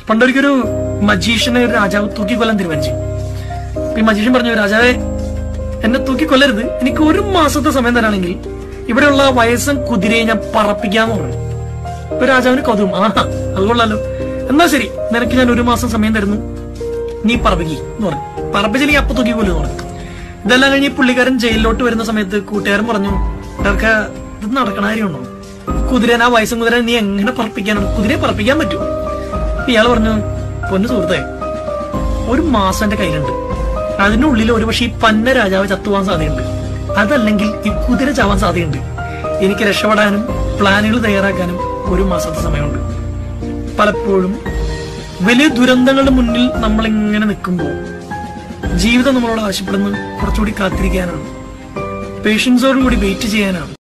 പണ്ടൊരിക്കൊരു മജീഷ്യനെ ഒരു രാജാവ് തൂക്കിക്കൊല്ലാൻ തീരുമാനിച്ചു അപ്പൊ ഈ മജീഷ്യൻ പറഞ്ഞു രാജാവേ എന്നെ തൂക്കിക്കൊല്ലരുത് എനിക്ക് ഒരു മാസത്തെ സമയം തരാണെങ്കിൽ ഇവിടെയുള്ള വയസ്സൻ കുതിരയെ ഞാൻ പറപ്പിക്കാന്ന് പറഞ്ഞു ഇപ്പൊ രാജാവിന് കൗതുകം ആഹാ അത് കൊള്ളാലോ എന്നാ ശരി നിനക്ക് ഞാൻ ഒരു മാസം സമയം തരുന്നു നീ പറപ്പിക്കി എന്ന് പറഞ്ഞു പറപ്പിച്ചില്ലെങ്കിൽ അപ്പൊ തൂക്കിക്കൊല്ലു എന്ന് പറഞ്ഞു ഇതെല്ലാം കഴിഞ്ഞ് ഈ പുള്ളിക്കാരൻ ജയിലിലോട്ട് വരുന്ന സമയത്ത് കൂട്ടുകാരൻ പറഞ്ഞു ഇതൊക്കെ ഇത് നടക്കണ കാര്യമുണ്ടോ കുതിരനെ ആ വയസ്സും കുതിരനെ നീ എങ്ങനെ പറപ്പിക്കാനാണ് കുതിരയെ പറപ്പിക്കാൻ പറ്റുമോ ഇയാൾ പറഞ്ഞു പൊന്നു സുഹൃത്തെ ഒരു മാസം എന്റെ കയ്യിലുണ്ട് അതിനുള്ളിൽ ഒരുപക്ഷെ ഈ പന്ന രാജാവ് ചത്തുപോകാൻ സാധ്യതയുണ്ട് അതല്ലെങ്കിൽ ഈ കുതിര ചാവാൻ സാധ്യതയുണ്ട് എനിക്ക് രക്ഷപ്പെടാനും പ്ലാനുകൾ തയ്യാറാക്കാനും ഒരു മാസത്തെ സമയമുണ്ട് പലപ്പോഴും വലിയ ദുരന്തങ്ങളുടെ മുന്നിൽ നമ്മൾ ഇങ്ങനെ നിൽക്കുമ്പോൾ ജീവിതം നമ്മളോട് ആവശ്യപ്പെടുന്നത് കുറച്ചുകൂടി കാത്തിരിക്കാനാണ് പേഷ്യൻസോടും കൂടി വെയിറ്റ് ചെയ്യാനാണ്